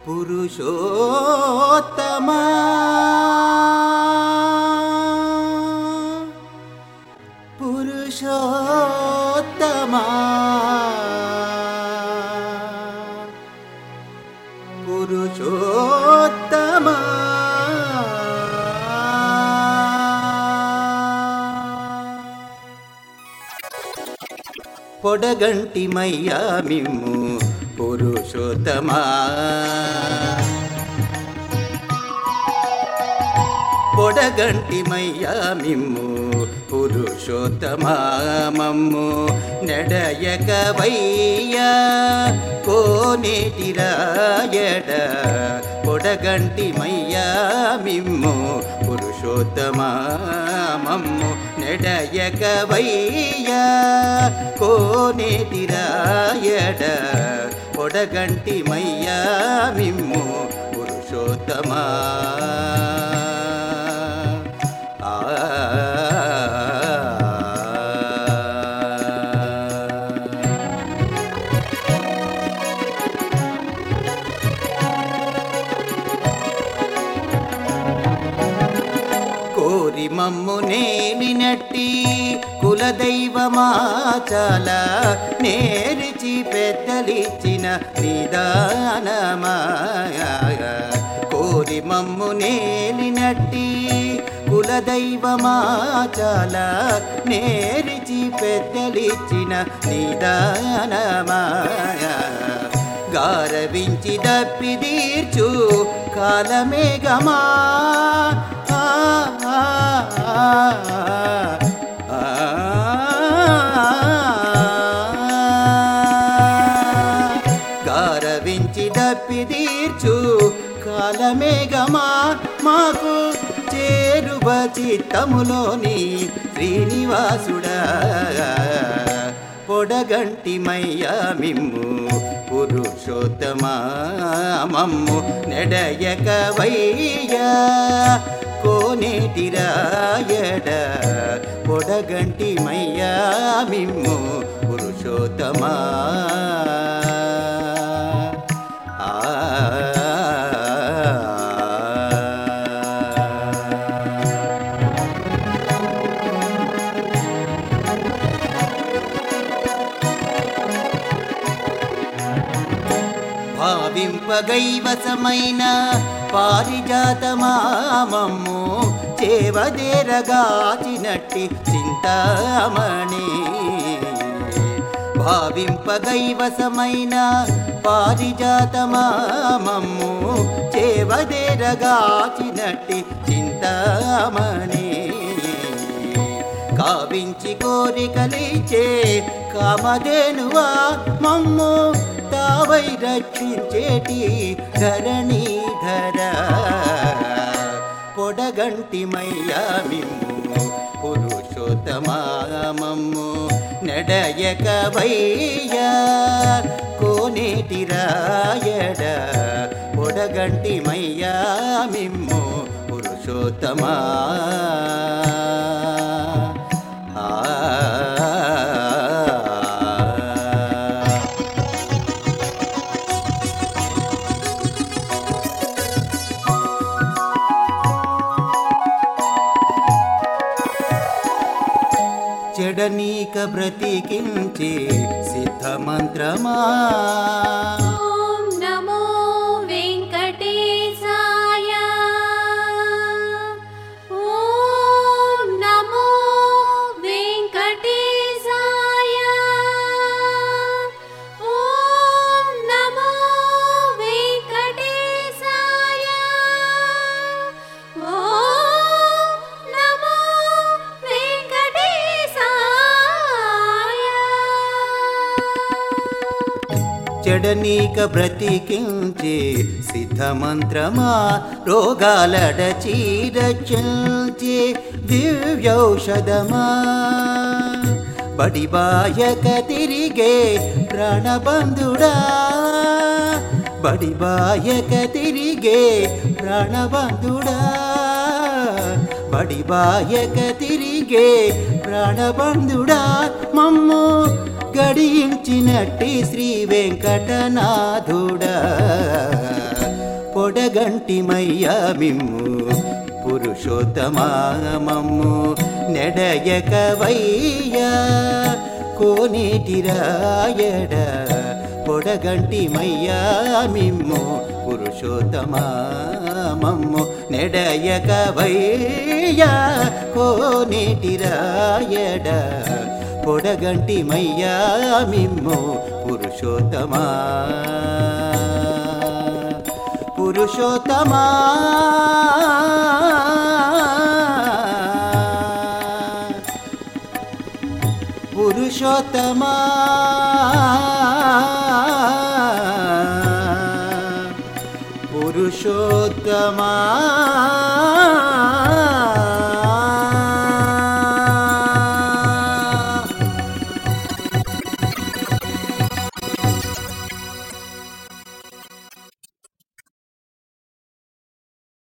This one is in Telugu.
పురుషోత్తమా పురుషోత్తమా పురుషోత్తమా పొడగంటి మయ్యా మిమ్ము పురుషోత్తమా పొడగంటి మయ్యా మిమ్ము పురుషోత్తమా మమ్ము నెడయక వయ్యా కోనేటి రాయడ పొడగంటి మయ్యా మిమ్ము పురుషోత్తమా మమ్ము నెడయక వయ్యా కోనేటి రాయడ పొడగంటి మయ్యా మిమ్ము పురుషోత్తమా ఆ కోరి మమ్ము నేలినట్టి కులదైవమాచాల నేరిచి పెద్దలిచ్చిన నిదానమాయ కోరి మమ్ము నేలినట్టి కులదైవమాచాల నేరిచి పెద్దలిచ్చిన నిదానమాయ గారవించి దప్పి తీర్చు కాలమేఘమా ఆ, ఆ, ఆ, ఆ, గారవించి దప్పి తీర్చు కాలమేఘమా మాకు చేరువ చిత్తములోని శ్రీనివాసుడా పొడగంటి మయ్యా మిమ్ము పురుషోత్తమా మమ్ము నెడయక వయ్యా కోనేటి రాయడ పొడగంటి మయ్యా మిమ్ము పురుషోత్తమా ఆ భావింపగైవసమైన పారిజాతమామమ్ము చేవదేరగాచినట్టి చింతామణి భావింపగైవసమైన పారిజాతమామమ్ము చేవదేరగాచినట్టి చింతామణి కావించి కోరికలిచే కామధేనువా మమ్ము తావై రక్షించేటి ధరణీధర పొడగంటి మయ్యా మిమ్ము పురుషోత్తమా మమ్ము నడయక వయ్యా కోనేటి రాయడ పొడగంటి మయ్యా మిమ్ము పురుషోత్తమా ఆ చెడనీక బ్రతికించే సిద్ధమంత్రమా ॐ नमो वेङ्कटेशाय ॐ नमो वेङ्कटेशाय ॐ नमो वेङ्कटेशाय ॐ नमो वेङ्कटेशाय చెడనీక బ్రతికించే సిద్ధమంత్రమా రోగాలడచి రక్షించే దివ్యౌషధమా బడిబాయక తిరిగే ప్రాణబంధుడా బడిబాయక తిరిగే ప్రాణబంధుడా బడిబాయక తిరిగే ప్రాణబంధుడా మమ్ము గడియించినట్టి శ్రీ వెంకటనాథుడా పొడగంటిమయ్యా మిమ్ము పురుషోత్తమామమ్ము నెడయకవయ్యా కోనేటిరాయడ పొడగంటిమయ్యా మిమ్ము పురుషోత్తమామమ్ము నెడయకవయ్యా కోనేటిరాయడ పొడగంటిమయ్యా మిమ్ము పురుషోత్తమా పురుషోత్తమా పురుషోత్తమా పురుషోత్తమా